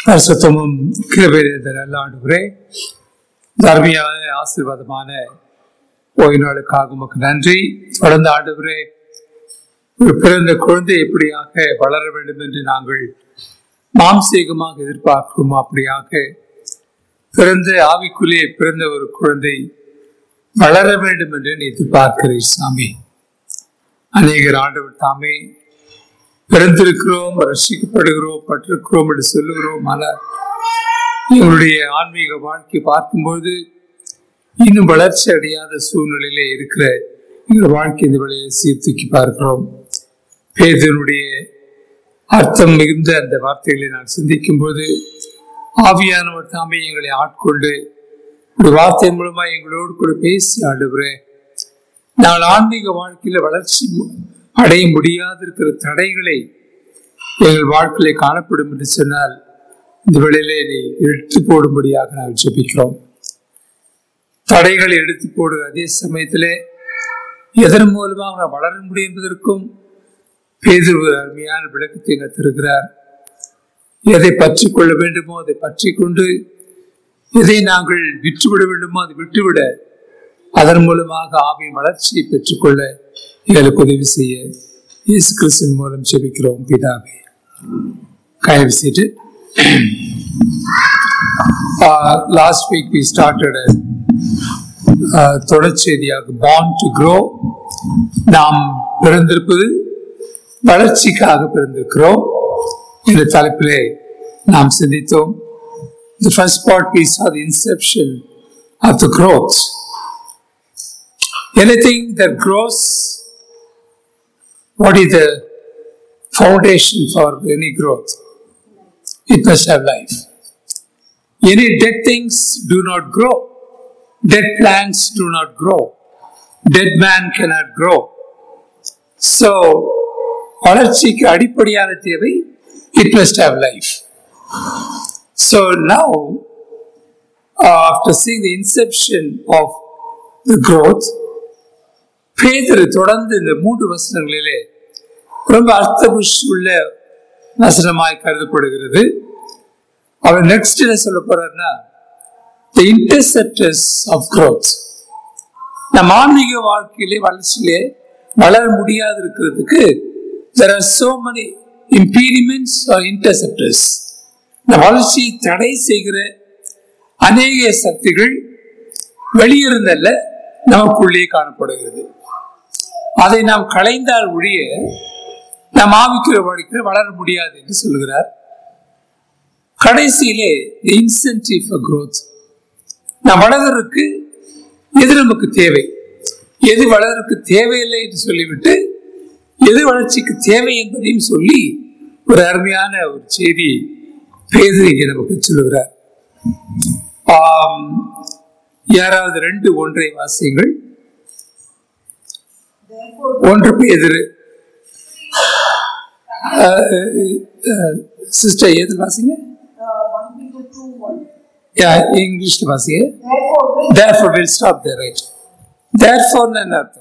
பரிசுத்தமும் கிருபையிலிருந்த நல்ல ஆண்டுகிறே தர்மியான ஆசீர்வாதமான ஓய்வு நாளுக்காக உமக்கு நன்றி தொடர்ந்த ஆண்டுகிறே ஒரு பிறந்த குழந்தை எப்படியாக வளர வேண்டும் என்று நாங்கள் மாம்சீகமாக எதிர்பார்க்கிறோம் அப்படியாக பிறந்த ஆவிக்குள்ளே பிறந்த ஒரு குழந்தை வளர வேண்டும் என்று நீ எதிர்பார்க்கிறீர் சாமி அநேகர் ஆண்டவர் தாமே பிறந்திருக்கிறோம் ரசிக்கப்படுகிறோம் பட்டிருக்கிறோம் என்று சொல்லுகிறோம் ஆனால் எங்களுடைய ஆன்மீக வாழ்க்கை பார்க்கும்போது இன்னும் வளர்ச்சி அடையாத சூழ்நிலையிலே இருக்கிற எங்கள் வாழ்க்கை இந்த வேளையை சீர்தூக்கி பார்க்கிறோம் பேதனுடைய அர்த்தம் மிகுந்த அந்த வார்த்தைகளை நான் சிந்திக்கும் போது ஆவியானவர் தாமே எங்களை ஆட்கொண்டு ஒரு வார்த்தை மூலமா எங்களோடு கூட பேசி ஆடுகிறேன் நாங்கள் ஆன்மீக வாழ்க்கையில வளர்ச்சி மு- அடைய முடியாது இருக்கிற தடைகளை எங்கள் வாழ்க்கையில காணப்படும் என்று சொன்னால் இந்த வேளையிலே நீ எடுத்து போடும்படியாக நாங்கள் ஜெபிக்கிறோம் தடைகளை எடுத்து போடுகிற அதே சமயத்திலே எதன் மூலமாக நாம் வளர முடியும் என்பதற்கும் பேதுரு ஒரு அருமையான விளக்கத்தை எங்க தருகிறார் எதை பற்றி கொள்ள வேண்டுமோ அதை பற்றி கொண்டு எதை நாங்கள் விற்றுவிட வேண்டுமோ அதை விட்டுவிட அதன் மூலமாக ஆவியின் வளர்ச்சியை பெற்றுக்கொள்ள எங்களுக்கு உதவி செய்ய இயேசு கிறிஸ்துவின் மூலம் ஜெபிக்கிறோம் பிதாவே கைது செய்து லாஸ்ட் வீக் வி ஸ்டார்டட் தொடர்ச்செய்தியாக பான் டு க்ரோ நாம் பிறந்திருப்பது வளர்ச்சிக்காக பிறந்திருக்கிறோம் என்ற தலைப்பிலே நாம் சிந்தித்தோம் The first part we saw the inception of the growth. Anything that grows, what is the foundation for any growth? It must have life. Any dead things do not grow. Dead plants do not grow. Dead man cannot grow. So, வளர்ச்சிக்கு அடிப்படையான தேவை it must have life. So now, uh, after seeing the inception of the growth, Peter தொடர்ந்து இந்த மூன்று வசனங்களிலே ரொம்ப அர்த்தபுஷ் உள்ள வசனமாய் கருதப்படுகிறது அவர் நெக்ஸ்ட் என்ன சொல்ல போறாருன்னா த இன்டர்செப்டர்ஸ் ஆஃப் growth நம் ஆன்மீக வாழ்க்கையிலே வளர்ச்சியிலே வளர முடியாது இருக்கிறதுக்கு there are so many impediments or interceptors இந்த வளர்ச்சியை தடை செய்கிற அநேக சக்திகள் வெளியிருந்தல்ல நமக்குள்ளே காணப்படுகிறது அதை நாம் களைந்தால் ஒழிய நாம் ஆவிக்கிற வாழ்க்கை வளர முடியாது என்று சொல்கிறார் கடைசியிலே இன்சென்டிவ் ஃபார் growth நாம் வளர்வதற்கு எது நமக்கு தேவை எது வளர்வதற்கு தேவையில்லை என்று சொல்லிவிட்டு எது வளர்ச்சிக்கு தேவை என்பதையும் சொல்லி ஒரு அருமையான ஒரு செய்தி பேது இங்கே நமக்கு சொல்லுகிறார் ஆம், யாராவது ரெண்டு ஒன்றை வாசியுங்கள் ஒன்று பேதிரு சிஸ்டர் எது வாசிங்க Uh, 1 Peter 2 1. யா இங்கிலீஷ்ல வாசிங்க Therefore, when therefore we'll stop there right therefore என்ன அர்த்தம்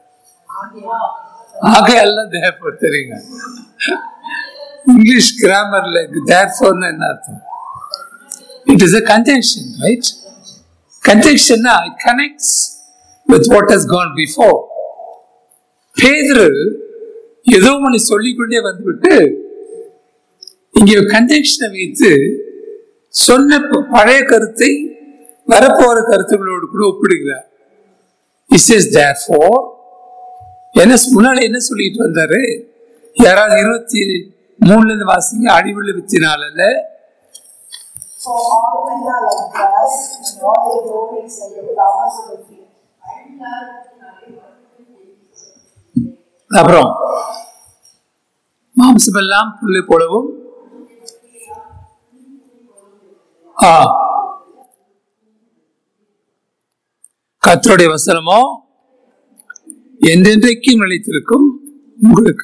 ஆக எல்லாம் therefore தெரியுங்க இங்கிலீஷ் கிராமர்ல therefore என்ன அர்த்தம் it is a conjunction right conjunction it connects with what has gone before பேதுரு ஏதோ ஒன்று சொல்லிக்கொண்டே வந்துவிட்டு இங்கே கன்ஜெக்ஷனை வைத்து சொன்ன ப- பழைய கருத்தை வரப்போற கருத்துக்களோடு கூட ஒப்பிடுகிறார் இஸ் therefore என்ன சொ- முன்னால என்ன சொல்லிட்டு வந்தாரு யாராவது இருபத்தி மூணுல இருந்து வாசிங்க அடிவுள்ள வித்தினால for all men are like grass, and all their glories like the flowers of the field. அப்புறம் மாம்சமெல்லாம் புல்லை போலவும் ஆ கர்த்தருடைய வசனமோ என்றென்றைக்கும் நிலைத்திருக்கும் உங்களுக்கு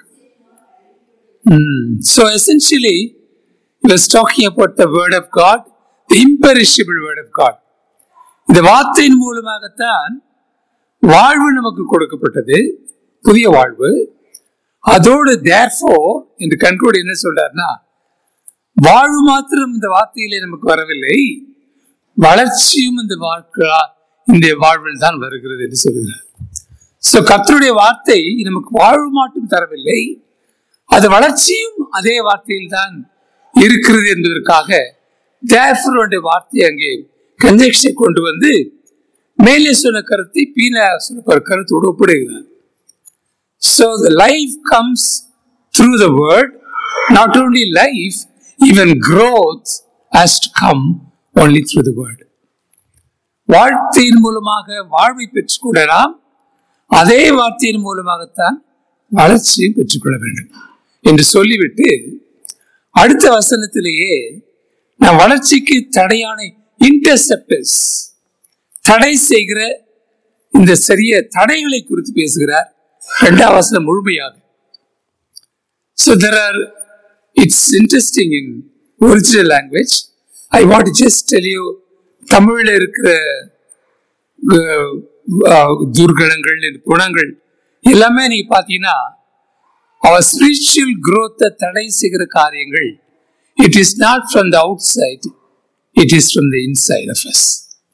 so essentially was talking about the word of God, the imperishable word of God. இந்த வார்த்தையின் மூலமாகத்தான் வாழ்வு நமக்கு கொடுக்கப்பட்டது புதிய வாழ்வு அதோடு தேர்ஃபோர் என்று கண்கூட என்ன சொல்றாருன்னா வாழ்வு மாத்திரம் இந்த வார்த்தையிலே நமக்கு வரவில்லை வளர்ச்சியும் இந்த வாழ்க்கை இந்த வாழ்வில் தான் வருகிறது என்று சொல்கிறார் சோ கர்த்தருடைய வார்த்தை நமக்கு வாழ்வு மாற்றம் தரவில்லை அது வளர்ச்சியும் அதே வார்த்தையில் தான் இருக்கிறது என்பதற்காக தேவருடைய வார்த்தை அங்கே கன்ஜெக்ஷனை கொண்டு வந்து மேலே சொன்ன கருத்தை பீன சொன்ன கருத்தோடு ஒப்பிடுகிறார் So the life comes through the word. Not only life, even growth has to come only through the word. வாழ்க்கையின் மூலமாக வாழ்வை பெற்றுக்கொள்ளலாம் அதே வார்த்தையின் மூலமாகத்தான் வளர்ச்சியும் பெற்றுக்கொள்ள வேண்டும் என்று சொல்லிவிட்டு அடுத்த வசனத்திலேயே நான் வளர்ச்சிக்கு தடையான இன்டர்செப்டர்ஸ் தடை செய்கிற இந்த சிறிய தடைகளை குறித்து பேசுகிறார் இரண்டாம் வசனம் முழுமையாக so there are it's interesting in original language I want just tell you தமிழில் இருக்கிற அஹ், அஹ், துர்கணங்கள் குணங்கள் எல்லாமே நீங்க பார்த்தீங்கன்னா அவர் ஸ்பிரிச்சுவல் growth-அ தடை செய்கிற காரியங்கள் it is not from the outside it is from the inside of us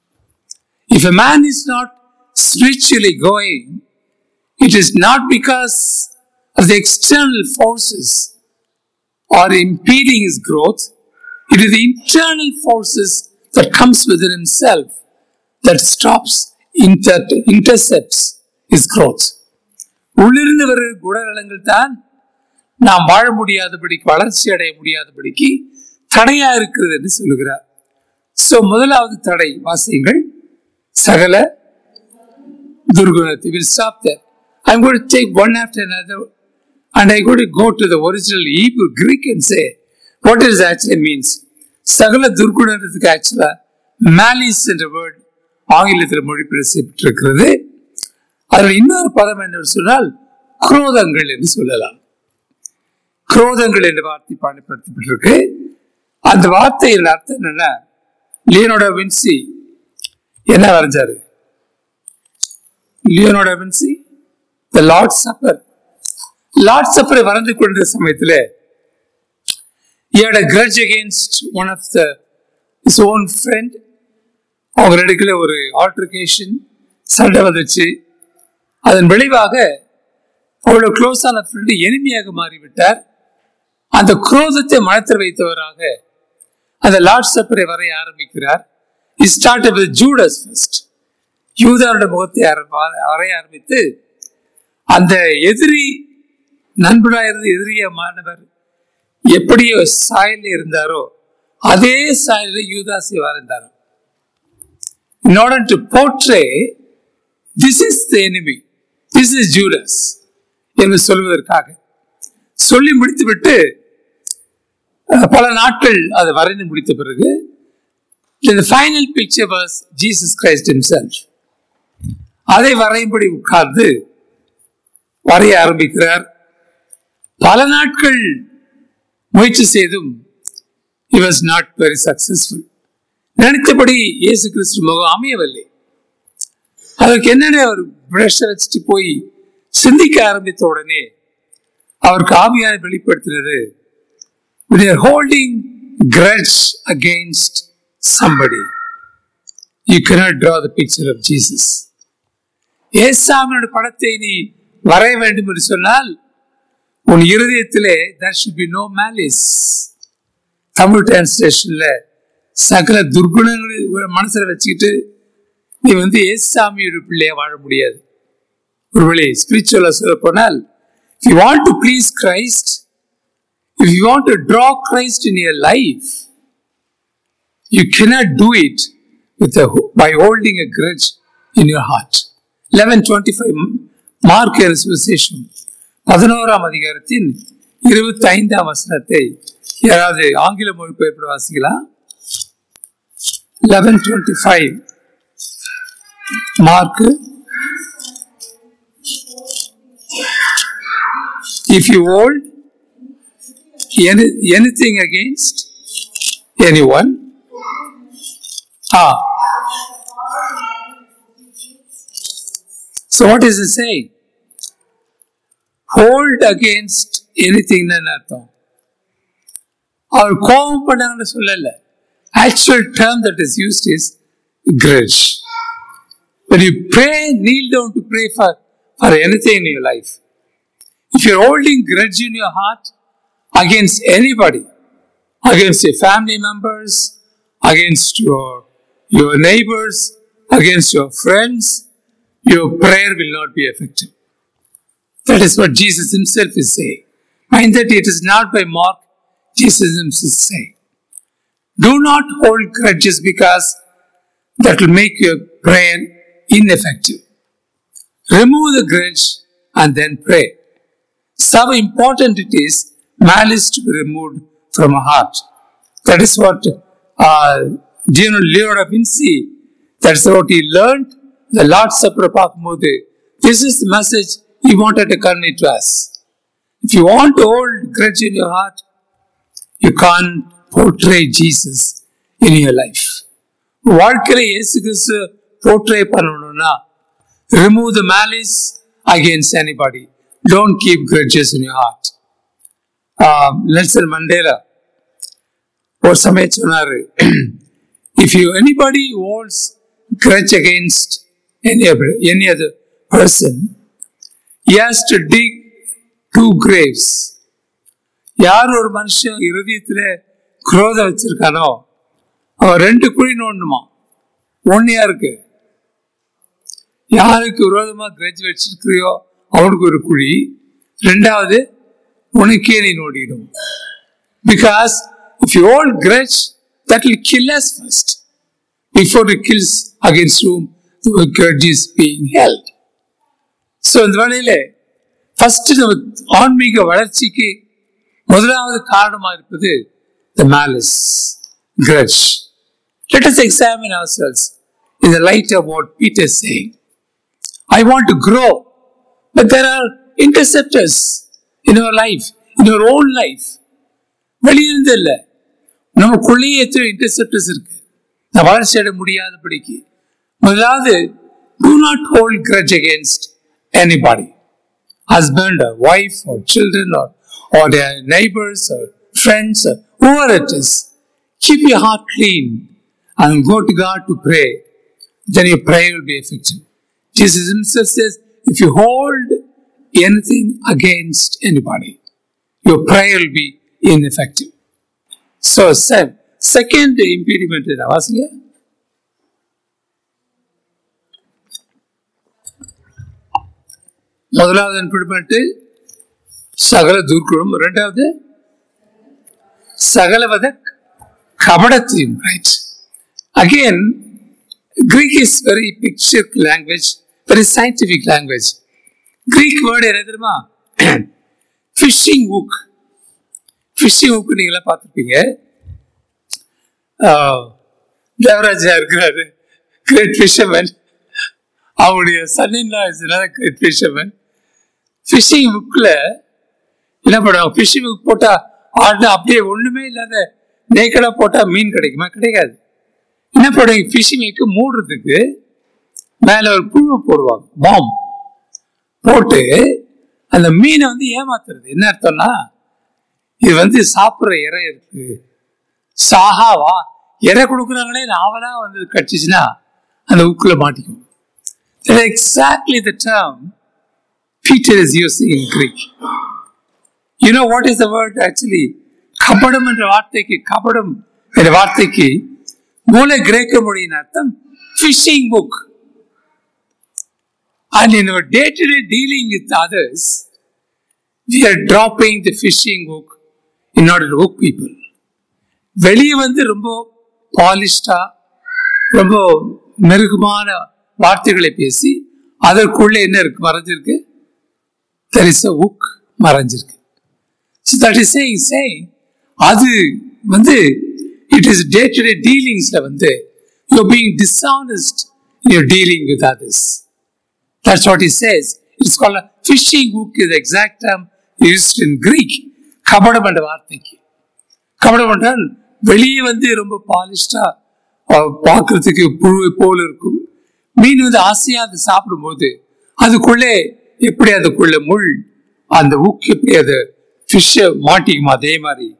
If a man is not spiritually going, it is not because of the external forces or impeding his growth. It is the internal forces that comes within himself that stops, inter- intercepts his growth. உள்ளிருந்து வருகிற குணநலங்கள் தான் நாம் வாழ முடியாதபடிக்கு வளர்ச்சி அடைய முடியாதபடிக்கு தடையா இருக்கிறது என்று சொல்லுகிறார் சோ முதலாவது தடை வாசியுங்கள் சகல துர்குணத்தை will stop there I'm going to take one after another and I'm going to go to the original Hebrew Greek and say what does it actually means சகல துர்குணத்துக்கு ஆக்சுவலா மேலிஸ் என்ற வேர்ட் ஆங்கிலத்தில் மொழிபெயர்க்கப்பட்டிருக்கிறது அதில் இன்னொரு பதம் என்ன சொன்னால் குரோதங்கள் என்று சொல்லலாம் குரோதங்கள் என்ற வார்த்தை பயன்படுத்தப்பட்டிருக்கு அந்த வார்த்தையின் அர்த்தம் என்னன்னா லியனோட வின்சி என்ன வரைஞ்சாரு Leonardo Vinci the Lord supper Lord சப்பரை வரைந்து கொண்ட சமயத்தில் he had a grudge against one of the his own friend அவங்க ரெண்டுக்குள்ள ஒரு ஆல்ட்ரிகேஷன் சண்டை வந்துச்சு அதன் விளைவாக அவ்வளவு க்ளோஸான ஃப்ரெண்டு எளிமையாக மாறிவிட்டார் அந்த குரோதத்தை மனத்தில் வைத்தவராக அந்த லார்ட் சப்பரை வரைய ஆரம்பிக்கிறார் he started with Judas first யூதாவோட முகத்தை ஆர- வரைய ஆரம்பித்து அந்த எதிரி நண்பனாக இருந்து எதிரிய மாணவர் எப்படியோ சாயல் இருந்தாரோ அதே சாயலில் யூதாசி வரைந்தாரோ in order to portray this is the enemy this is Judas என்று சொல்வதற்காக சொல்லி முடித்துவிட்டு அஹ், பல நாட்கள் அதை வரைந்து முடித்த பிறகு the final picture was Jesus Christ himself அதை வரையும்படி உட்கார்ந்து வரைய ஆரம்பிக்கிறார் பல நாட்கள் முயற்சி செய்தும் he was not very successful நினைத்தபடி இயேசு கிறிஸ்து முகம் அமையவில்லை அதற்கு என்னென்ன அவர் பிரஷை வச்சுட்டு போய் சிந்திக்க ஆரம்பித்த உடனே அவருக்கு ஆவியான வெளிப்படுத்தினது we are holding grudge against somebody you cannot draw the picture of Jesus ஏசாமியோட படத்தை நீ வரைய வேண்டும் என்று சொன்னால் உன் இருதயத்திலே there should be no malice Tamil டிரான்ஸ்லேஷன்ல சகல துர்குணங்களை மனசுல வச்சுக்கிட்டு நீ வந்து ஏசாமியோட பிள்ளையா வாழ முடியாது ஒருவேளை ஸ்பிரிச்சுவலா சொல்ல போனால் you want to please Christ if you want to draw Christ in your life you cannot do it with a, by holding a grudge in your heart. 1125 Mark விசேஷம் பதினோராம் அதிகாரத்தின் இருபத்தி ஐந்தாம் வசனத்தை யாராவது ஆங்கில மொழிபெயர்ப்பு வாசிக்கலாம் eleven twenty five Mark if you hold any anything against anyone ah So what is it saying? Hold against anything ன்னு அர்த்தம் அவர் கோபம் பண்ணாங்கன்னு சொல்லல actual term that is used is grudge when you pray kneel down to pray for for anything in your life if you're holding grudge in your heart against anybody against your family members against your your neighbors against your friends your prayer will not be effective that is what jesus himself is saying mind that it is not by mark jesus himself is saying do not hold grudges because that will make your prayer ineffective. Remove the grudge and then pray. So how important it is malice to be removed from a heart. That is what uh, General Leo da Vinci, that's what he learned, the Lord's Supper பார்க்கும்போது This is the message he wanted to convey to us. If you want to hold grudge in your heart, you can't portray Jesus in your life. வாழ்க்கையில இயேசு கிறிஸ்து portray பண்ணணும்னா remove the malice against anybody don't keep grudges in your heart Nelson Mandela ஒரு சமயம் சொன்னாரு if you anybody holds grudge against any any other person has to dig two graves யார் ஒரு மனுஷன் இருதயத்தில் குரோதம் வச்சிருக்கானோ அவன் ரெண்டு குழி நோண்டணுமா ஒன்னு யாருக்கு யாருக்கு விரோதமா கிரட்ஜ் வச்சிருக்கிறியோ அவனுக்கு ஒரு குழி ரெண்டாவது உனக்கே நீ நோண்டிடும் because if you hold grudge that will kill us first before it kills against whom grudge is being held so இந்த வேளையில ஃபர்ஸ்ட் நம்ம ஆன்மீக வளர்ச்சிக்கு முதலாவது காரணமாக இருப்பது the malice grudge. Let us examine ourselves in the light of what Peter is saying. I want to grow, but there are interceptors in our life, in our own life. வெளியிருந்து இல்லை நமக்குள்ளேயே எத்தனை இன்டர்செப்டர்ஸ் இருக்கு நான் வளர்ச்சி அடைய முடியாதபடிக்கு முதலாவது do not hold grudge against anybody husband or wife or children or or their neighbors or friends or whoever it is keep your heart clean and go to God to pray, then your prayer will be effective. Jesus himself says, if you hold anything against anybody, your prayer will be ineffective. So, se- second impediment in வாசிங்க முதலாவது impediment சகல துர்க்குணம் இரண்டாவது சகலவத கபடத்தையும் right again Greek is very picture language very scientific language Greek word என்ன தெரியுமா phishing hook phishing hook நீங்களாம் பார்த்துருப்பீங்க தேவராஜா இருக்கிறாரு கிரேட் ஃபிஷர்மேன் அவருடைய son in law is great fisherman fishing ஹுக்கில் என்ன பண்ணுவாங்க ஃபிஷிங் ஹுக் போட்டால் ஆடு அப்படியே ஒன்றுமே இல்லாத நேக்கடாக போட்டால் மீன் கிடைக்குமா கிடைக்காது என்ன பண்ணுவாங்க ஃபிஷிங் வைக்க மூடுறதுக்கு மேலே ஒரு புழு போடுவாங்க பாம் போட்டு அந்த மீனை வந்து ஏமாத்துறது என்ன அர்த்தம்னா இது வந்து சாப்பிட்ற இறை இருக்கு சாகாவா இறை கொடுக்குறாங்களே நாவலா வந்து கடிச்சிச்சுன்னா அந்த உக்குல மாட்டிக்கும் exactly the term Peter is using in Greek. You know what is the word actually? கபடம் என்ற வார்த்தைக்கு கபடம் என்ற வார்த்தைக்கு மூல கிரேக்க மொழியின் அர்த்தம் fishing hook And in our day to day dealing with others, we are dropping the fishing hook in order to hook people. வெளியே வந்து ரொம்ப பாலிஷ்டா ரொம்ப மெருகுமான வார்த்தைகளை பேசி அதற்குள்ள என்ன இருக்கு மறைஞ்சிருக்கு தெர் இஸ் அ உக் மறைஞ்சிருக்கு so that is saying saying அது வந்து it is day to day டீலிங்ஸில் வந்து you being dishonest you dealing with others That's what he says. It's called a fishing hook is the exact term used in Greek. கபடம் என்ற வார்த்தைக்கு கபடம் என்றால் வெளியே வந்து ரொம்ப பாலிஷ்டா பார்க்கறதுக்கு புழு போல் இருக்கும் மீன் வந்து ஆசையா அதை சாப்பிடும்போது அதுக்குள்ளே எப்படி அதுக்குள்ள முள் அந்த உக் எப்படி அது ஃபிஷ்ஷை மாட்டிக்குமா அதே மாதிரி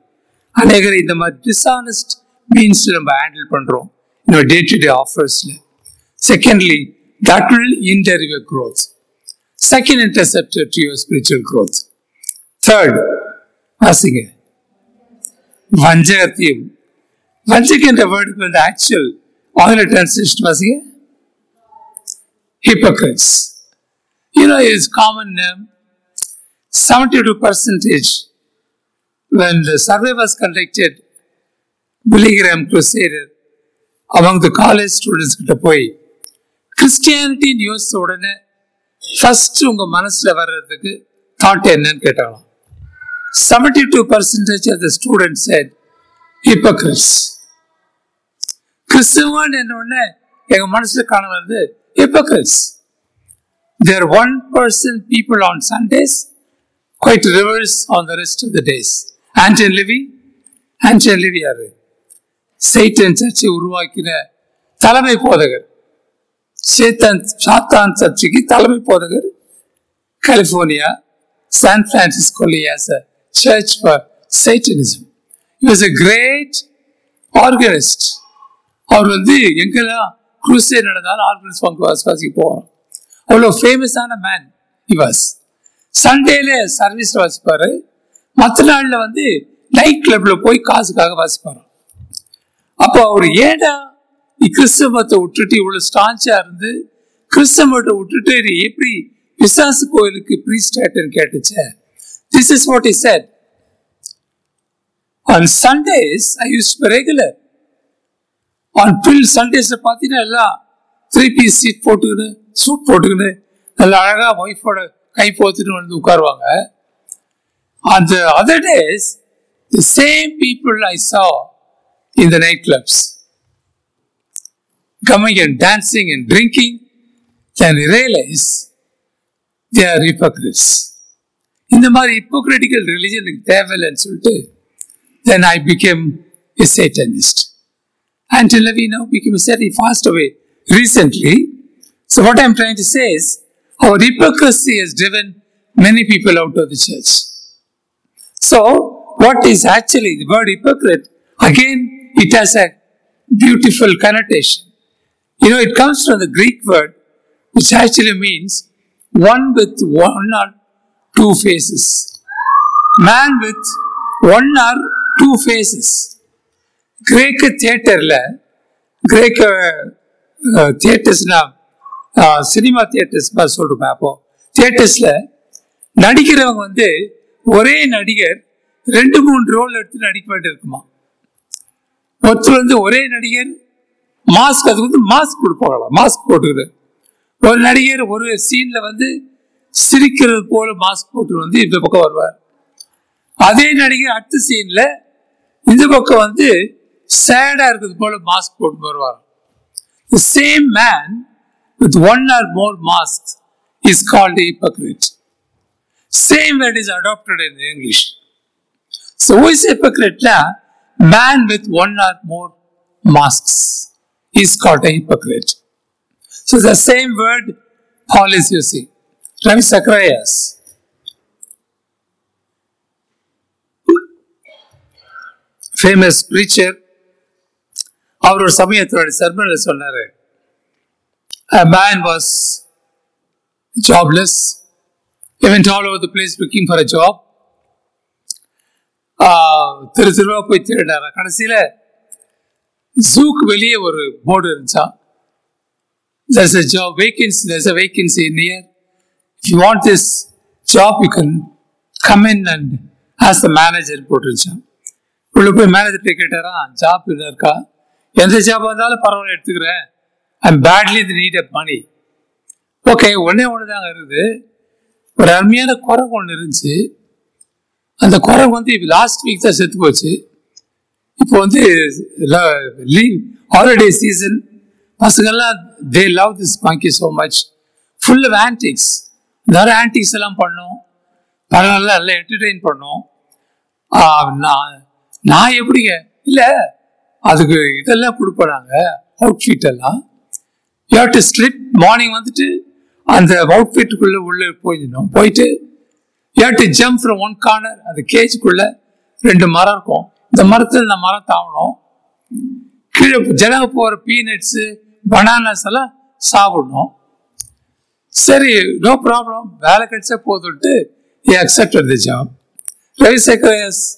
அநேகர் இந்த மாதிரி டிஸ்ஆனஸ்ட் மீன்ஸ் நம்ம ஹேண்டில் பண்றோம் நம்ம டே டு டே ஆஃபர்ஸ்ல secondly that will hinder your growth second interceptor to your spiritual growth third வாசிங்க வஞ்சகத்தையும் வஞ்சகம் என்ற வேர்டுக்கு வந்து ஆக்சுவல் ஆங்கில டிரான்ஸ்லேஷன் வாசிங்க hypocrites. You know, his common name, 72 percentage. When the survey was conducted, Billy Graham Crusader, among the college students கிட்ட போய் கிறிஸ்டியானிட்டின்னு யோசிச்ச உடனே ஃபர்ஸ்ட் உங்க மனசுல வர்றதுக்கு தாட் என்னன்னு கேட்டாங்களாம் seventy two percentage of the student said hypocrites கிறிஸ்துவன் என்ன உடனே எங்க மனசுல காண வருது hypocrites. There are one person people on Sundays, quite reverse on the rest of the days. Anton Levy, Anton Levy யாரு சைட்டன் சர்ச்சை உருவாக்கின தலைமை போதகர் சேத்தன் சாத்தான் சர்ச்சைக்கு தலைமை போதகர் கலிபோர்னியா சான் பிரான்சிஸ்கோலி as a church for Satanism. He was a great organist. அவர் வந்து எங்கெல்லாம் குரூசே நடந்தாலும் ஆர்கனைஸ் பங்கு வாசிக்க போகிறோம் அவ்வளோ ஃபேமஸான மேன் இவாஸ் சண்டேல சர்வீஸ் வாசிப்பாரு மற்ற நாளில் வந்து நைட் கிளப்ல போய் காசுக்காக வாசிப்பாரு அப்போ அவர் ஏடா கிறிஸ்தவத்தை விட்டுட்டு இவ்வளவு ஸ்டான்ச்சா இருந்து கிறிஸ்தவத்தை விட்டுட்டு நீ எப்படி விசாசு கோயிலுக்கு ப்ரீஸ்டேட்னு கேட்டுச்சே this is what is said on Sundays I use regular on பில் சண்டேஸ்ல பார்த்தீங்கன்னா எல்லாம் த்ரீ பீஸ் சீட் போட்டுக்கின்னு சூட் போட்டுக்கின்னு நல்லா அழகா ஒய்ஃபோட கை போத்துட்டு வந்து உட்காருவாங்க அந்த other days the same people I saw in the night clubs coming and dancing and drinking, then realize they are hypocrites. இந்த மாதிரி hypocritical religion எனக்கு தேவையில்லைன்னு சொல்லிட்டு then I became a Satanist. Until we now became a Satan, he passed away recently. So what I'm trying to say is, our hypocrisy has driven many people out of the church. So, what is actually the word hypocrite? Again, it has a beautiful connotation. You know, it comes from the Greek word, which actually means one with one or two faces. Man with one or two faces. கிரேக்க தியேட்டர்ல கிரேக்க தியேட்டர்ஸ்னா cinema theatres சொல்றோம் அப்போ தியேட்டர்ஸ்ல நடிக்கிறவங்க வந்து ஒரே நடிகர் ரெண்டு மூணு ரோல் எடுத்து நடிக்க வேண்டியிருக்குமா ஒருத்தர் வந்து ஒரே நடிகர் மாஸ்க் அதுக்கு வந்து மாஸ்க் கொடுப்பாங்களாம் மாஸ்க் போட்டுக்கிது ஒரு நடிகர் ஒரு சீன்ல வந்து சிரிக்கிறது போல மாஸ்க் போட்டு வந்து இந்த பக்கம் வருவார் அதே நடிகர் அடுத்த சீன்ல இந்த பக்கம் வந்து சேடா இருக்கிறது போல மாஸ்க் போட்டு வருவார் The same man with one or more masks is called a hypocrite. Same word is adopted in English. So who is hypocrite? Now, man with one or more masks is called a hypocrite. So the same word Paul is using. Ravi Zacharias. Famous preacher. அவர் ஒரு சமயத்தோட சர்மன்ல சொன்னாரு A man was jobless. He went all over the place looking for a job. ஆஹ் திரு திருவா போய் தேடினாரா கடைசியில ஜூக்கு வெளியே ஒரு board இருந்துச்சா there's a job vacancy there's a vacancy in here if you want this job you can come in and ask the manager போட்டுருச்சான் உள்ள போய் மேனேஜர்கிட்ட கேட்டாரா job என்ன இருக்கா எந்த ஜாப் வந்தாலும் பரவாயில்ல எடுத்துக்கிறேன் I'm badly the need of money okay ஒன்னே ஒன்று தாங்க இருக்குது ஒரு அருமையான குரங்கு ஒன்று இருந்துச்சு அந்த குரங்கு வந்து இப்போ லாஸ்ட் வீக் தான் செத்து போச்சு இப்போ வந்து லீவ் ஹாலிடே சீசன் பசங்கள்லாம் they love this monkey so much full of antics நிறைய ஆன்டிக்ஸ் எல்லாம் பண்ணோம் பரவாயில்ல எல்லாம் என்டர்டெயின் பண்ணோம் ஆஹ் நான் நான் எப்படிங்க இல்லை அதுக்கு இதெல்லாம் கொடுப்போம் நாங்கள் அவுட்ஃபிட் எல்லாம் you have to slip morning வந்துட்டு அந்த அவுட்ஃபிட்டுக்குள்ளே உள்ளே போயிடணும் போயிட்டு you have to jump from one corner அந்த கேஜுக்குள்ளே ரெண்டு மரம் இருக்கும் இந்த மரத்தில் இந்த மரம் தாவணும் கீழே ஜனங்க போகிற பீனட்ஸு பனானாஸ் எல்லாம் சாப்பிடணும் சரி நோ ப்ராப்ளம் வேலை கிடைச்சா போதுன்ட்டு accepted the job Ravisekar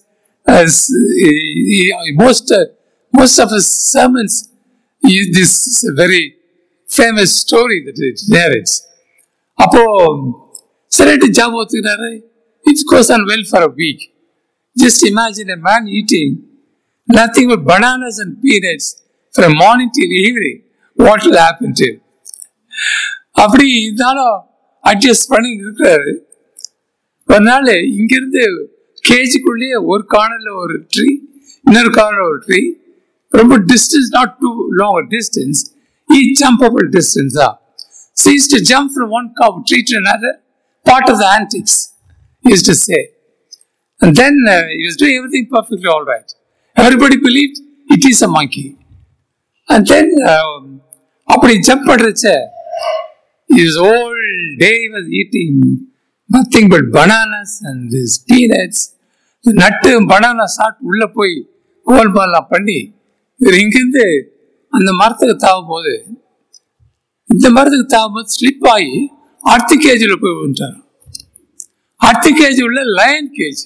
most most of his sermons this is a very famous story that it narrates அப்போ சரிட்டு ஜாப் ஒத்துக்கிறாரு it's goes on well for a week just imagine a man eating nothing but bananas and peanuts from morning till evening what will happen to அப்படி இருந்தாலும் adjust பண்ணி இருக்கிறாரு ஒரு நாள் இங்கிருந்து கேஜிக்குள்ளேயே ஒரு கார்னர்ல ஒரு ட்ரீ இன்னொரு கார்னர் ஒரு ட்ரீ ரொம்ப distance not too long distance a jumpable distance தான் So he used to jump from one cow tree to another, part of the antics, he used to say. And then uh, he was doing everything perfectly all right. Everybody believed it is a monkey. And then, um, அப்படி jump பண்ணுறச்ச his whole day was eating nothing but bananas and these peanuts. Nut banana சாப்பிட்டு உள்ள போய் கோல்பால்லாம் பண்ணி இவர் இங்கிருந்து அந்த மரத்துக்கு தாவும் போது இந்த மரத்துக்கு தாவும் ஸ்லிப் ஆகி அடுத்த கேஜில் போய் விழுந்துட்டார் அடுத்த கேஜி உள்ள லயன் கேஜி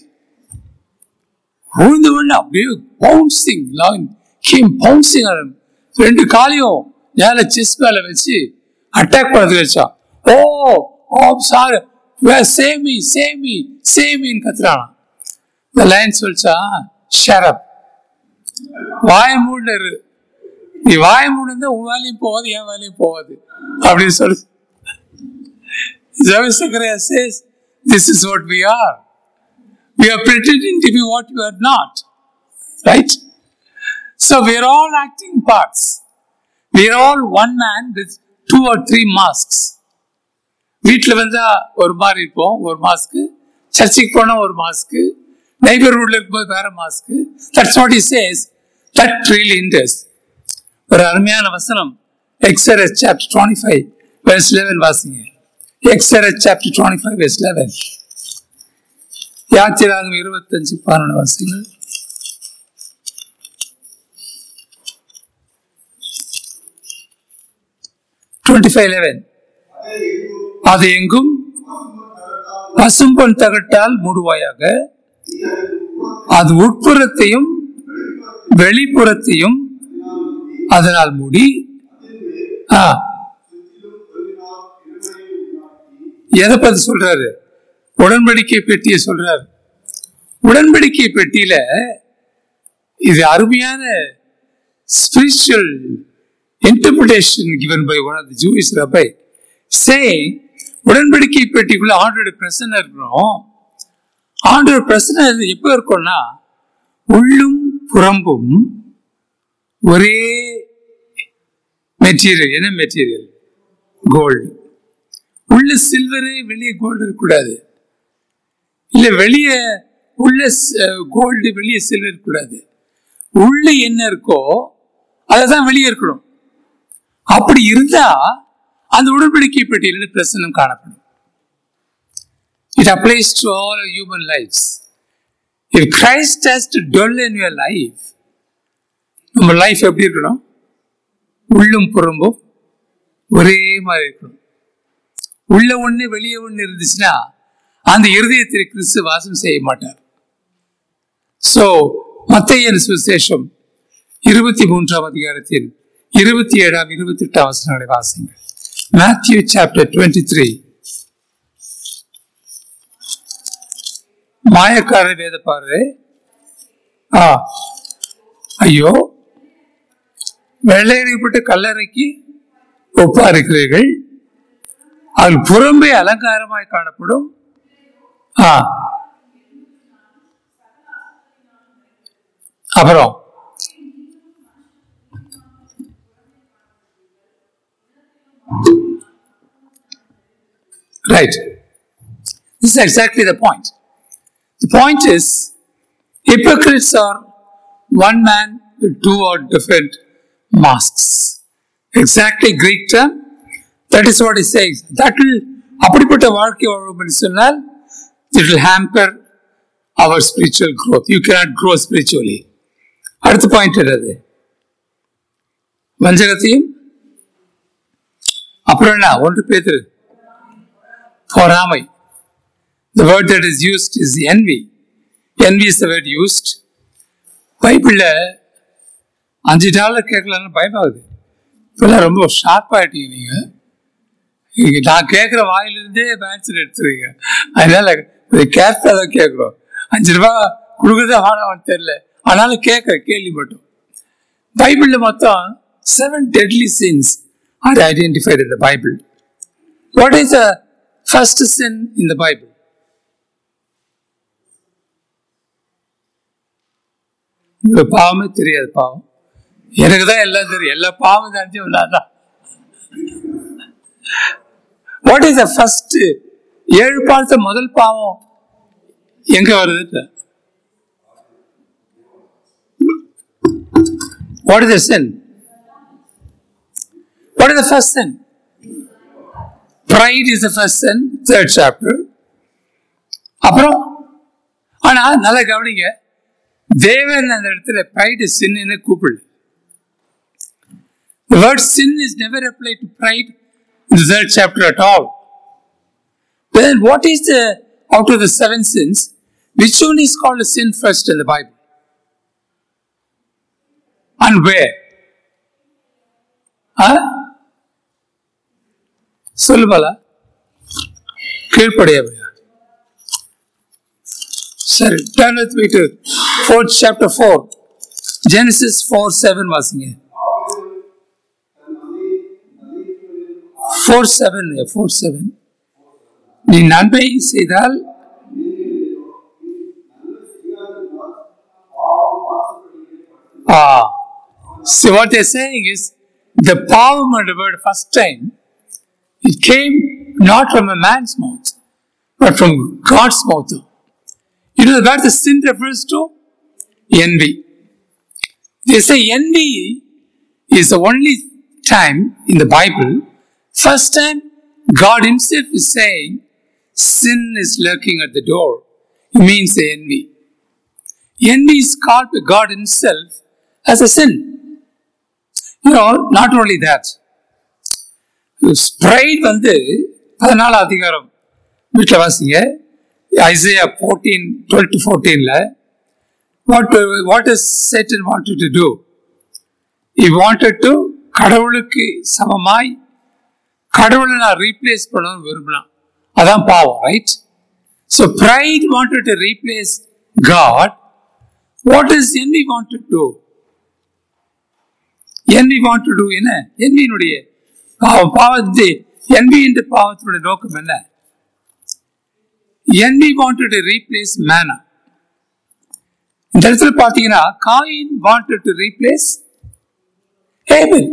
விழுந்து விழுந்து அப்படியே பவுன்சிங் லைன் கீம் பவுன்சிங் ரெண்டு காலையும் மேலே செஸ் மேலே வச்சு அட்டாக் பண்ணதுக்கு வச்சா ஓ ஓ சார் சேமி சேமி சேமின்னு கத்துறானா இந்த லைன் சொல்லிச்சா ஷரப் வாய மூடரு நீ வாய மூடு உன் வேலையும் போகாது என் வேலையும் போகாது அப்படின்னு சொல்லு Javisakariya says, This is what we are. We are pretending to be what we are not. Right? So we are all acting parts. We are all one man with two or three masks. வீட்டில் வந்தா ஒரு மாதிரி இருப்போம் ஒரு mask சர்ச்சுக்கு போனால் ஒரு mask நைபர்ஹுட்ல இருக்கும்போது வேற mask that's what is says that really interest ஒரு அருமையான வசனம் Exodus chapter twenty five verse eleven வாசிங்க Exodus chapter twenty five verse eleven யாத்திராகும் இருபத்தஞ்சு பன்னெண்டு வாசிங்க டுவெண்ட்டி ஃபைவ் லெவன் அது எங்கும் பசும்பொன் தகட்டால் மூடுவாயாக அது உட்புறத்தையும் வெளிப்புறத்தையும் அதனால் மூடி ஆ எதை பத்தி சொல்றாரு உடன்படிக்கை பெட்டியை சொல்றாரு உடன்படிக்கை பெட்டியில இது அருமையான spiritual interpretation given by one of the Jewish rabbi saying உடன்படிக்கை பெட்டிக்குள்ள ஆண்டோட பிரசனை இருக்கணும் ஆண்டோட பிரசனை எப்போ இருக்கும்னா உள்ளும் புறம்பும் ஒரே மெட்டீரியல் என்ன மெட்டீரியல் கோல்டு உள்ள சில்வரு வெளியே கோல்டு இருக்கக்கூடாது இல்ல வெளியே உள்ள கோல்டு வெளியே சில்வர் இருக்கக்கூடாது உள்ள என்ன இருக்கோ அதை தான் வெளியே இருக்கணும் அப்படி இருந்தா அந்த உடன்படிக்கை பெட்டியில் பிரசனம் காணப்படும் it applies to all human lifes if Christ has to dwell in your life நம்ம லைஃப் எப்படி இருக்கணும் உள்ளும் புறம்பும் ஒரே மாதிரி இருக்கணும் உள்ள ஒண்ணு வெளியே ஒண்ணு இருந்துச்சுன்னா அந்த இருதயத்தில் கிறிஸ்து வாசம் செய்ய மாட்டார் சோ மத்தையன் சுசேஷம் இருபத்தி மூன்றாம் அதிகாரத்தில் இருபத்தி ஏழாம் இருபத்தி எட்டாம் வசனங்களை வாசிங்க மேத்யூ சாப்டர் டுவெண்ட்டி த்ரீ மாயக்கார வேத பாரு ஆ ஐயோ வெள்ளையடிப்பட்ட கல்லறைக்கு ஒப்பா இருக்கிறீர்கள் அதில் புறம்பே அலங்காரமாய் காணப்படும் ஆ அப்புறம் Right. This is exactly the point. The point is, hypocrites are one man with two or different masks. Exactly Greek term. That is what he says. That will அப்படிப்பட்ட வாழ்க்கை வாழ்வு சொன்னால் it will hamper our spiritual growth. You cannot grow spiritually. அடுத்த point என்னது வஞ்சகத்தையும் அப்புறம் என்ன ஒன்று பேத்துரு பொறாமை the word that is used is envy envy is the word used பைபிளில் அஞ்சு டாலர் கேட்கலான்னு பயமாகுது இப்பெல்லாம் ரொம்ப ஷார்ப் ஆகிட்டீங்க நீங்கள் இங்க நான் கேட்குற வாயிலிருந்தே ஆன்சர் எடுத்துருவீங்க அதனால கேர்ஃபுல்லாக தான் கேட்குறோம் அஞ்சு ரூபா கொடுக்குறதா வாடான்னு தெரியல ஆனாலும் கேட்குற கேள்வி மட்டும் பைபிளில் மொத்தம் seven deadly sins are identified in the Bible. What is the first sin in the Bible? உங்களுக்கு பாவமே தெரியாது பாவம் எனக்கு தான் எல்லாம் தெரியும் எல்லா பாவம் தெரிஞ்சு தான் வாட் இஸ் த ஃபர்ஸ்ட் ஏழு பாவத்தை முதல் பாவம் எங்க வருது what is the sin what is the first sin pride is the first sin third chapter அப்புறம் ஆனா நல்லா கவனிங்க தேவன் அந்த இடத்துல ப்ரைட் சின்னு கூப்பிடல The word sin is never applied to pride in the third chapter at all. Then what is the out of the seven sins, which one is called a sin first in the Bible? And where? Huh? சொல்லுபாலா கீழ்ப்படையவையா சரி turn with me to fourth chapter 4 Genesis 4 7 வாசிங்க four seven four seven நீ நன்மை செய்தால் Ah. See what they're saying is the palm and the word first time it came not from a man's mouth but from God's mouth. You know what the sin refers to? Envy. They say envy is the only time in the Bible First time, God Himself is saying, sin is lurking at the door. It means the envy. Envy is called by God Himself as a sin. You know, not only that. Pride வந்து பதினாலு அதிகாரம் வீட்டில் வாசிங்க Isaiah fourteen twelve to ஃபோர்டீனில் what what is Satan wanted to do he wanted to கடவுளுக்கு சமமாய் கடவுளை நான் ரீப்ளேஸ் பண்ணணும்னு விரும்பினான் அதான் பாவம் right so pride wanted to replace God what is envy wanted to envy want to do என்ன என்வியினுடைய பாவம் பாவத்தை என்வி என்ற பாவத்தினுடைய நோக்கம் என்ன என்வி வாண்டட் டு ரீப்ளேஸ் மேனா இந்த இடத்துல பார்த்தீங்கன்னா Cain wanted to replace Abel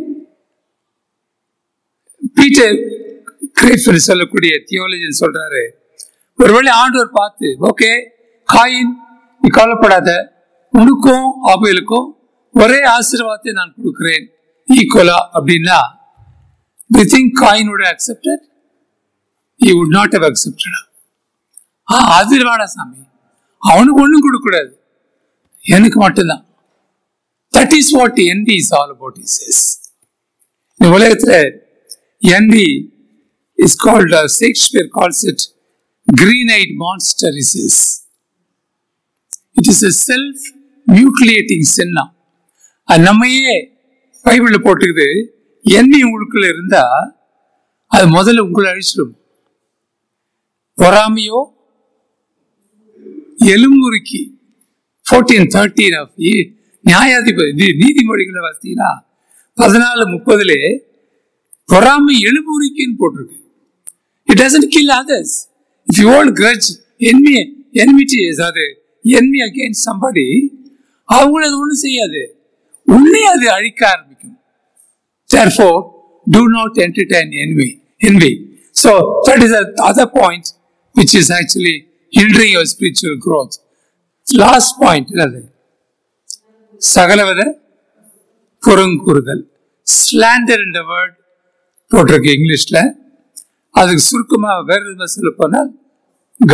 Peter கிரேஃபர் சொல்லக்கூடிய தியோலஜன் சொல்றாரு ஒருவேளை ஆண்டவர் பார்த்து ஓகே காயின் நீ கவலைப்படாத உனக்கும் ஆபேலுக்கும் ஒரே ஆசீர்வாதத்தை நான் கொடுக்கிறேன் ஈக்குவலா அப்படின்னா we think Cain would accepted he would not have accepted ah அது வேணா சாமி அவனுக்கு ஒன்றும் கொடுக்கக்கூடாது எனக்கு மட்டும்தான் that is what envy is all about is இந்த உலகத்தில் envy is called, uh, Shakespeare calls it green-eyed monster it is. It is a self-mutilating sin now. அது நம்மையே பைபிளில் போட்டுக்குது எண்ணி உங்களுக்குள்ள இருந்தா அது முதல்ல உங்களை அழிச்சிடும் பொறாமையோ எலும்புருக்கி ஃபோர்டீன் தேர்ட்டீன் ஆஃப் நியாயாதிபதி நீதிமொழிகளை பார்த்தீங்கன்னா பதினாலு முப்பதுலே பொறாமை எழுபுரிக்குன்னு போட்டிருக்கு it doesn't kill others if you hold grudge enemy enmity அது என்மி அகேன்ஸ்ட் சம்படி அவங்கள அது ஒன்றும் செய்யாது உன்னை அது அழிக்க ஆரம்பிக்கும் therefore do not entertain envy envy so that is the other point which is actually hindering your spiritual growth last point என்னது சகலவித புறங்கூறுதல் ஸ்லாண்டர் என்ற வேர்ட் போட்டிருக்கு இங்கிலீஷில் அதுக்கு சுருக்கமாக வேற விதமாக சொல்ல போனால்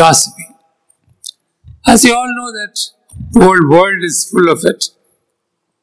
gossiping as you all know that the whole world is full of it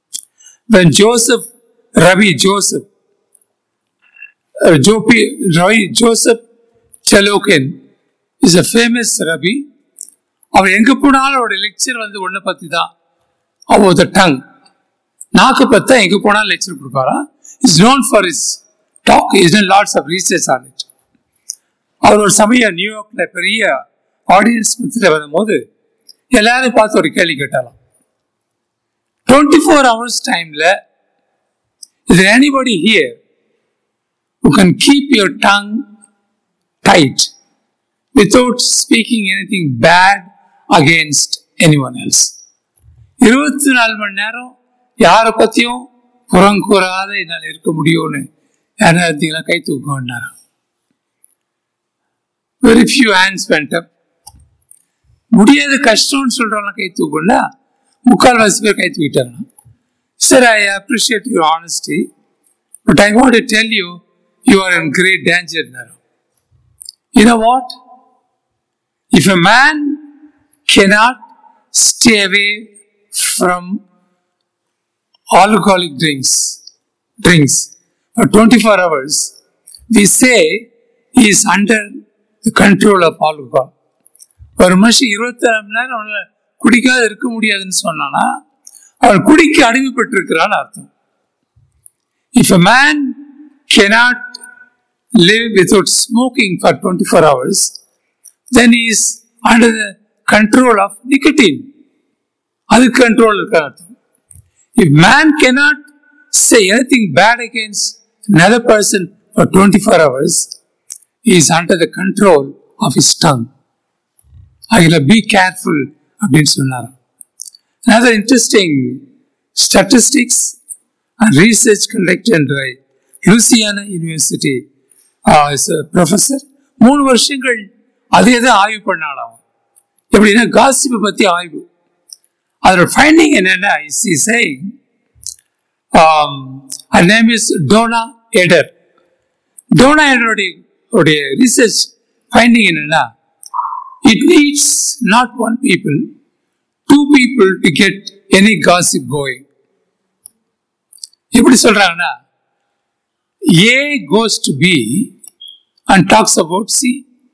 when Joseph, Rabbi Joseph, uh, Jopi, Rabbi Joseph Chalokin is a famous Rabbi. அவர் எங்க போனாலும் அவருடைய லெக்சர் வந்து ஒன்றை பத்தி தான் அவர் த டங் நாக்கு பத்தா எங்க போனாலும் லெக்சர் கொடுப்பாரா is known for his talk is lots of research on it அவர் ஒரு சமயம் நியூயார்க்ல பெரிய ஆடியன்ஸ் மத்தியில் வரும்போது எல்லாரும் பார்த்து ஒரு கேள்வி கேட்டாலாம் டுவெண்ட்டி ஃபோர் ஹவர்ஸ் டைம்ல is anybody here who can keep your tongue tight without speaking anything bad against anyone else. இருபத்தி நாலு மணி நேரம் யாரை பத்தியும் புறங்கூறாத என்னால் இருக்க முடியும்னு யாரும் இருந்தீங்களா கை தூக்கம்னாரா very few hands went up முடியாது கஷ்டம்னு சொல்றவங்க கை தூக்கல முக்கால்வாசி பேர் கை தூக்கிட்டாங்க sir I appreciate your honesty but I want to tell you you are in great danger You know what? If a man cannot stay away from alcoholic drinks, drinks for 24 hours, we say he is under the control of alcohol. ஒரு மனுஷன் இருபத்தி மணி நேரம் அவனால குடிக்காத இருக்க முடியாதுன்னு சொன்னானா அவன் குடிக்க அடிமைப்பட்டிருக்கிறான்னு அர்த்தம் if a man cannot live without smoking for 24 hours, then he is under the control of nicotine. அது கண்ட்ரோல் இருக்க அர்த்தம் if man cannot say anything bad against another person for 24 hours, he is under the control of his tongue. அதில் be careful அப்படின்னு சொன்னார் another interesting statistics and research conducted by Louisiana University professor மூணு வருஷங்கள் அதே தான் ஆய்வு பண்ணாலாம் எப்படின்னா காசிப்பை பற்றி ஆய்வு அதோட ஃபைண்டிங் என்னென்னா is is saying name is Donna Eder Donna எடருடைய உடைய ரிசர்ச் ஃபைண்டிங் என்னென்னா it needs not one people two people to get any gossip going எப்படி சொல்றாங்கன்னா A goes to B and talks about C.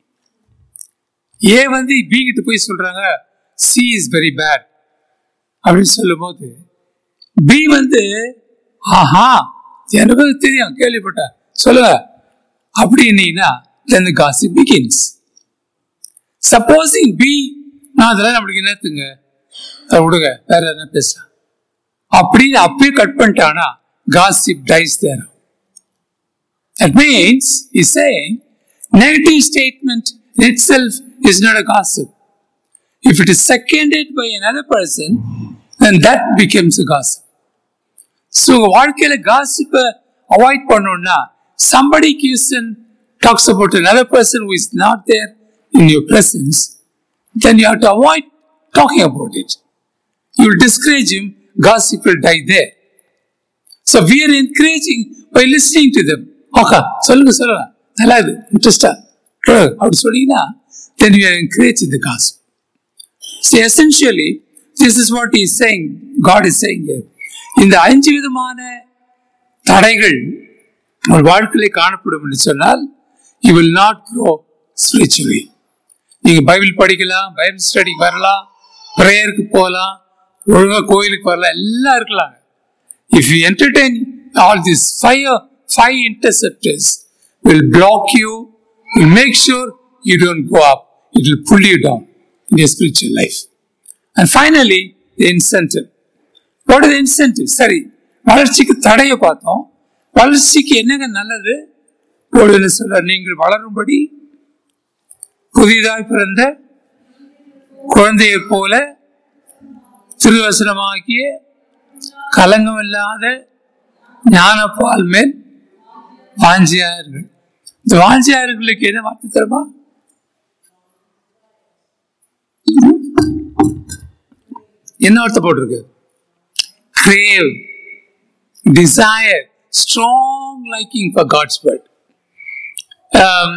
A வந்து B கிட்ட போய் சொல்றாங்க C is very bad அப்படின்னு சொல்லும்போது B வந்து ஆஹா எனக்கு தெரியும் கேள்விப்பட்டேன் சொல்லுங்க அப்படின்னீங்கன்னா then the gossip begins. Supposing B நான் அதெல்லாம் நம்மளுக்கு என்னத்துங்க அதை விடுங்க வேற என்ன பேசலாம் அப்படின்னு அப்பயே கட் பண்ணிட்டானா காசிப் டைஸ் தேரும் That means he's saying negative statement itself is not a gossip. If it is seconded by another person, then that becomes a gossip. So வாழ்க்கையில gossip அவாய்ட் பண்ணோம்னா somebody gives and talks about another person who is not there in your presence, then you have to avoid talking about it. You will discourage him, gossip will die there. So we are encouraging by listening to them. Okay சொல்லுங்க சொல்லுங்க நல்லா இது இன்ட்ரெஸ்டா அப்படி சொன்னீங்கன்னா then you encourage இந்த காசு so essentially this is what is saying God is saying இந்த அஞ்சு விதமான தடைகள் உங்கள் வாழ்க்கையிலே காணப்படும் என்று சொன்னால் you will not grow spiritually நீங்கள் பைபிள் படிக்கலாம் பைபிள் ஸ்டடிக்கு வரலாம் ப்ரேயருக்கு போகலாம் ஒழுங்காக கோயிலுக்கு வரலாம் எல்லாம் இருக்கலாங்க if you entertain all this five five interceptors will block you, will make sure you don't go up. It will pull you down in your spiritual life. And finally, the incentive. What is the incentive? சரி வளர்ச்சிக்கு தடையை பார்த்தோம் வளர்ச்சிக்கு என்னங்க நல்லது ஒரு சொல்ல நீங்கள் வளரும்படி புதிதாய் பிறந்த குழந்தையை போல திருவசனமாக்கிய கலங்கமில்லாத ஞானப்பால் மேல் வாஞ்சியார்கள் இந்த வாஞ்சியார்களுக்கு என்ன வார்த்தை தருமா என்ன வார்த்தை போட்டிருக்கு crave desire strong liking for God's word um,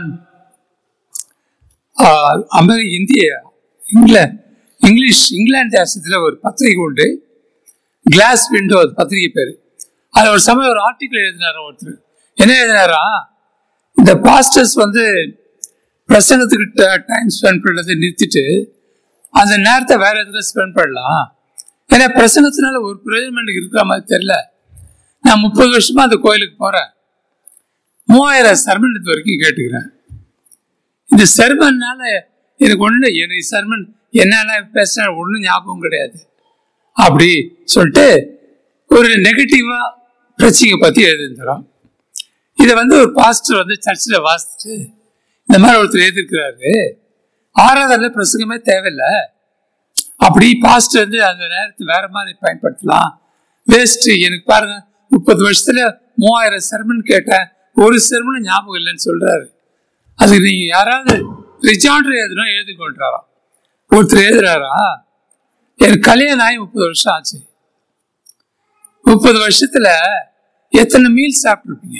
அமெரி இந்திய இங்கிலாந்து இங்கிலீஷ் இங்கிலாந்து தேசத்தில் ஒரு பத்திரிகை உண்டு கிளாஸ் விண்டோ பத்திரிகை பேர் அது ஒரு சமயம் ஒரு ஆர்டிக்கல் எழுதினாரா ஒருத்தர் என்ன எழுதினாரா இந்த பாஸ்டர்ஸ் வந்து பிரசங்கத்துக்கு டைம் ஸ்பெண்ட் பண்ணுறதை நிறுத்திட்டு அந்த நேரத்தை வேற எதுல ஸ்பெண்ட் பண்ணலாம் ஏன்னா பிரசங்கத்தினால ஒரு பிரயோஜனம் எனக்கு இருக்கிற மாதிரி தெரியல நான் முப்பது வருஷமா அந்த கோயிலுக்கு போறேன் மூவாயிரம் சர்மன் இது வரைக்கும் கேட்டுக்கிறேன் இந்த சர்மன்னால எனக்கு ஒண்ணு எனக்கு சர்மன் என்னென்ன பேசினா ஒன்றும் ஞாபகம் கிடையாது அப்படி சொல்லிட்டு ஒரு நெகட்டிவா பிரச்சனையை பத்தி எழுதிருக்கிறோம் இதை வந்து ஒரு பாஸ்டர் வந்து சர்ச்சில் வாசிச்சுட்டு இந்த மாதிரி ஒருத்தர் எழுதிருக்கிறாரு ஆராதனை பிரசங்கமே தேவையில்லை அப்படி பாஸ்டர் வந்து அந்த நேரத்தை வேற மாதிரி பயன்படுத்தலாம் வேஸ்ட் எனக்கு பாருங்க முப்பது வருஷத்துல மூவாயிரம் செர்மன் கேட்டேன் ஒரு செர்மன் ஞாபகம் இல்லைன்னு சொல்றாரு அதுக்கு நீங்க யாராவது ரிஜாண்டர் எழுதணும் எழுதி கொண்டாராம் ஒருத்தர் எழுதுறாரா எனக்கு கல்யாணம் ஆகி முப்பது வருஷம் ஆச்சு முப்பது வருஷத்துல எத்தனை மீல் சாப்பிட்டுருப்பீங்க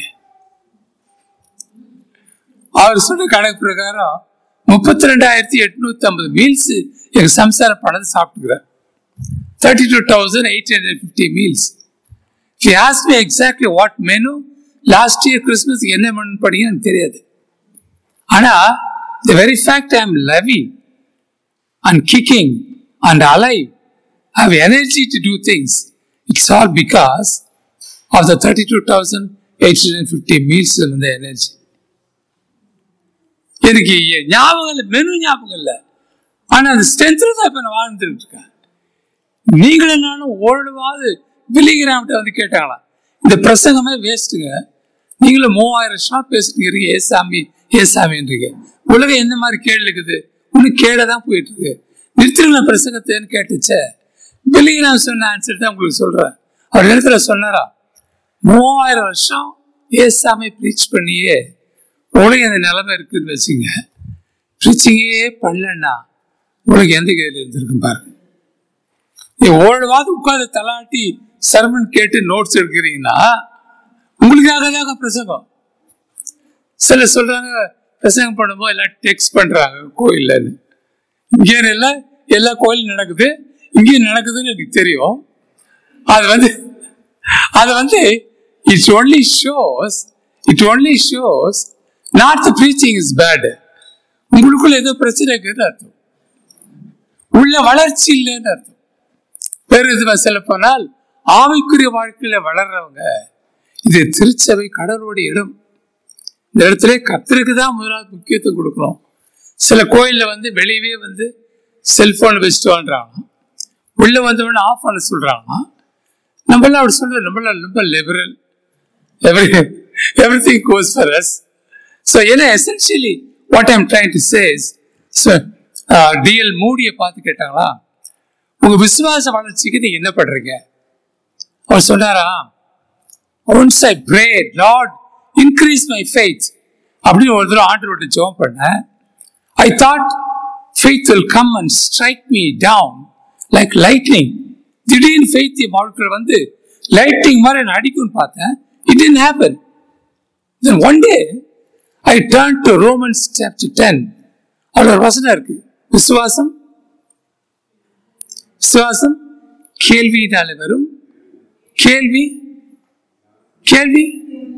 அவர் சொன்ன கணக்கு பிரகாரம் முப்பத்தி ரெண்டாயிரத்தி எட்நூத்தி ஐம்பது மீல்ஸ் எங்க சம்சார பணத்தை சாப்பிட்டுக்கிறேன் thirty two thousand eight hundred fifty meals she ஆஸ் me exactly what menu last year Christmas என்ன மெனு படிங்க எனக்கு தெரியாது ஆனா the very fact I am loving and kicking and alive have energy to do things. It's all because of the 32,850 meals in the energy. எனக்கு எ- ஞாபகம் இல்லை menu ஞாபகம் இல்லை ஆனா அந்த ஸ்ட்ரென்த்ல தான் இப்ப நான் வாழ்ந்துட்டு இருக்கேன் நீங்களும் நானும் ஓடுவாது வில்லிகிராம்கிட்ட வந்து கேட்டாங்களா இந்த பிரசங்கமே வேஸ்ட்டுங்க நீங்களும் மூவாயிரம் வருஷம் பேசிட்டு ஏ சாமி ஏ சாமின்றீங்க உலகம் எந்த மாதிரி கேடு இருக்குது இன்னும் கேட தான் போயிட்டு இருக்கு நிறுத்திருங்கள பிரசங்கத்தைன்னு கேட்டுச்சே வில்லிகிராம் சொன்ன ஆன்சர் தான் உங்களுக்கு சொல்றேன் அவர் இடத்துல சொன்னாரா மூவாயிரம் வருஷம் ஏசாமி ப்ரீச் பண்ணியே உலகம் இந்த நிலைமை இருக்குன்னு வச்சுங்க ப்ரீச்சிங்கே பண்ணலன்னா உலகம் எந்த கையில் இருந்திருக்கும் பாருங்க நீ ஓடுவாது உட்காந்து தலாட்டி சர்மன் கேட்டு நோட்ஸ் எடுக்கிறீங்கன்னா உங்களுக்காக தாங்க பிரசங்கம் சில சொல்றாங்க பிரசங்கம் பண்ணும்போது எல்லாம் டெக்ஸ்ட் பண்றாங்க கோயில்லன்னு இங்கே எல்லாம் எல்லா கோயிலும் நடக்குது இங்கேயும் நடக்குதுன்னு எனக்கு தெரியும் அது வந்து அது வந்து it's only shows it only shows not the preaching is bad உங்களுக்குள்ள ஏதோ பிரச்சனை இருக்குன்னு அர்த்தம் உள்ள வளர்ச்சி இல்லைன்னு அர்த்தம் வேறு இது சொல்ல போனால் ஆவிக்குரிய வாழ்க்கையில வளர்றவங்க இது திருச்சபை கடவுளுடைய இடம் இந்த இடத்துல கத்தருக்கு தான் முதலாவது முக்கியத்துவம் கொடுக்கணும் சில கோயில்ல வந்து வெளியவே வந்து செல்போன் வச்சுட்டு வாழ்றாங்க உள்ள வந்தவொடனே ஆஃப் பண்ண சொல்றாங்க நம்மளாம் அப்படி சொல்றோம் நம்மளாம் ரொம்ப liberal every everything goes for us so ஏன்னா essentially what I'm trying to says D L மூடியை பார்த்து கேட்டாங்களா உங்க விசுவாச வளர்ச்சிக்கு நீங்க என்ன பண்றீங்க அவர் சொன்னாரா once I pray Lord increase my faith அப்படின்னு ஒரு தடவை ஆண்டவர்கிட்ட ஜெபம் பண்ணேன் I thought faith will come and strike me down like lightning திடீர்னு ஃபெய்த் என் வாழ்க்கையில் வந்து லைட்டிங் மாதிரி நான் அடிக்கும்னு பார்த்தேன் it didn't happen then one day I turned to Romans chapter 10 அதில் ஒரு வசனம் இருக்கு விசுவாசம் விசுவாசம் கேள்வியினாலே வரும் கேள்வி கேள்வி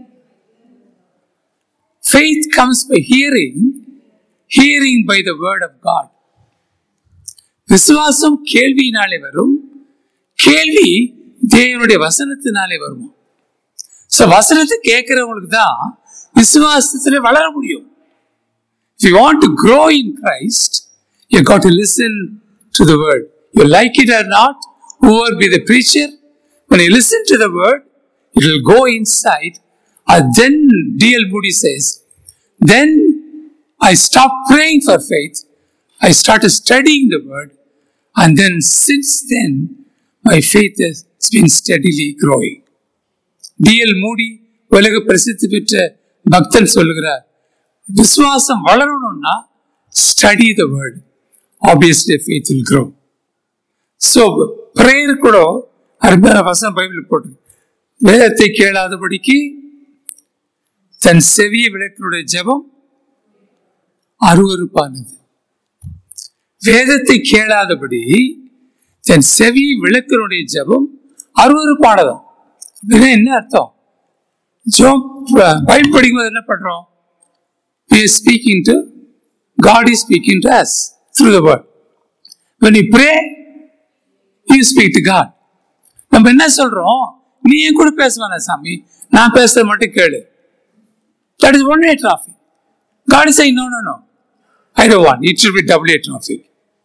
faith comes by hearing hearing by the word of god விசுவாசம் கேள்வியினாலே வரும் கேள்வி தேவனுடைய வசனத்தினாலே வரும் சோ வசனத்தை கேட்கிறவங்களுக்கு தான் விசுவாசத்துல வளர முடியும் if you want to grow in christ you got to listen to the word you like it or not whoever be the preacher when you listen to the word it will go inside and then dl moody says then i stopped praying for faith i started studying the word and then since then my faith has been steadily growing D L Moody உலக பிரசித்தி பெற்ற பக்தன் சொல்லுகிறார் விசுவாசம் வளரணும்னா study the word obviously faith will grow so prayer கூட அருமையான வசனம் பைபிள் போட்டு வேதத்தை கேளாதபடிக்கு தன் செவிய விளக்கினுடைய ஜெபம் அருவருப்பானது வேதத்தை கேளாதபடி தன் செவி விளக்கினுடைய ஜெபம் அருவருப்பானதாம் அப்படின்னா என்ன அர்த்தம் ஜோம் பைபிள் படிக்கும்போது என்ன பண்றோம் we are speaking to God is speaking to us through the word when you pray you speak to God நம்ம என்ன சொல்றோம் நீ என் கூட பேச வேணாம் சாமி நான் பேசுறது மட்டும் கேளு that is one way traffic God is no no no I do want it should be double A traffic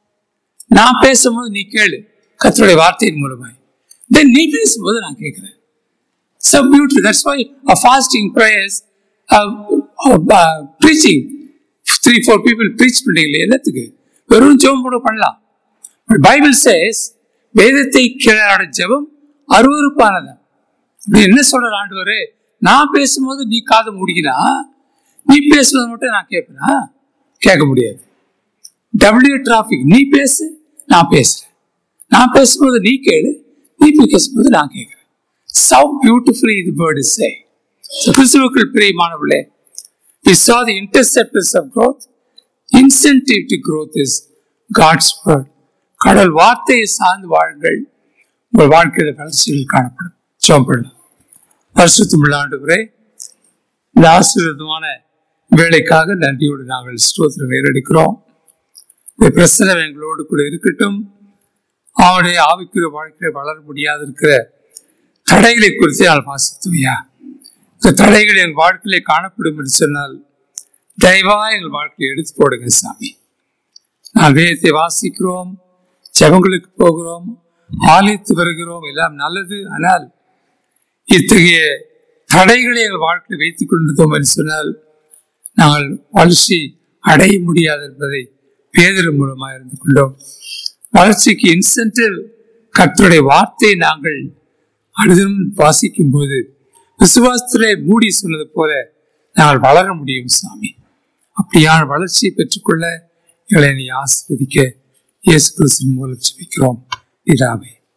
நான் பேசும்போது நீ கேளு கத்தருடைய வார்த்தையின் மூலமாய் தென் நீ பேசும்போது நான் கேட்கிறேன் so beautiful. That's why a fasting prayers, uh, uh, uh, preaching, three, four people preach பண்ணீங்களே எல்லாத்துக்கு வெறும் ஜெபம் கூட பண்ணலாம் பட் பைபிள் சேஸ் வேதத்தை கீழாட ஜெபம் அருவருப்பானது அப்படி என்ன சொல்ற ஆண்டவரே நான் பேசும்போது நீ காது முடிக்கினா நீ பேசுறது மட்டும் நான் கேட்பேனா கேட்க முடியாது டபிள்யூ டிராஃபிக் நீ பேசு நான் பேசுறேன் நான் பேசும்போது நீ கேளு நீ பேசும்போது நான் கேட்கிறேன் How beautifully the word is saying. So, கிறிஸ்துவுக்குள் பிரியமானவர்களே we saw the interceptors of growth. Incentive to growth is God's word. கடல் வார்த்தையை சார்ந்து வாழுங்கள் உங்கள் வாழ்க்கையில வளர்ச்சிகள் காணப்படும் சோம்படலாம் பரிசுத்தமுள்ள ஆண்டவரே இந்த ஆசீர்வாதமான வேலைக்காக நன்றியோடு நாங்கள் ஸ்தோத்திரம் நேரடிக்கிறோம் இந்த பிரச்சனை எங்களோடு கூட இருக்கட்டும் அவனுடைய ஆவிக்குரிய வாழ்க்கையில வளர முடியாது இருக்கிற தடைகளை குறித்து நான் வாசித்துவையா இந்த தடைகள் என் வாழ்க்கையிலே காணப்படும் என்று சொன்னால் தயவா எங்கள் வாழ்க்கையை எடுத்து போடுங்க சாமி நான் வேதத்தை வாசிக்கிறோம் ஜெபங்களுக்கு போகிறோம் ஆலயத்து வருகிறோம் எல்லாம் நல்லது ஆனால் இத்தகைய தடைகளை எங்கள் வாழ்க்கையில் வைத்துக் கொண்டிருந்தோம் என்று சொன்னால் நாங்கள் வளர்ச்சி அடைய முடியாது என்பதை பேதர் மூலமாக இருந்து கொண்டோம் வளர்ச்சிக்கு இன்சென்டிவ் கர்த்தருடைய வார்த்தையை நாங்கள் அனுதினம் வாசிக்கும் போது விசுவாசத்திலே மூடி சொன்னது போல நாங்கள் வளர முடியும் சாமி அப்படியான வளர்ச்சியை பெற்றுக்கொள்ள எங்களை நீ ஆசிர்வதிக்க இயேசு கிறிஸ்துவின் மூலம் ஜெபிக்கிறோம் பிதாவே